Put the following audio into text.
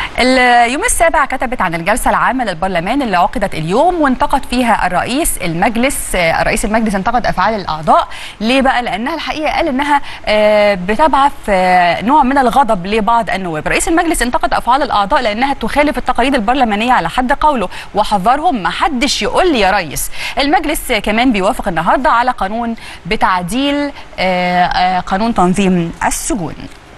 اليوم السابع كتبت عن الجلسة العامة للبرلمان اللي عقدت اليوم وانتقد فيها الرئيس المجلس رئيس المجلس انتقد أفعال الأعضاء ليه بقى لأنها الحقيقة قال إنها بتبعث نوع من الغضب لبعض النواب رئيس المجلس انتقد أفعال الأعضاء لأنها تخالف التقاليد البرلمانية على حد قوله وحذرهم ما حدش يقول لي يا ريس المجلس كمان بيوافق النهاردة على قانون بتعديل قانون تنظيم السجون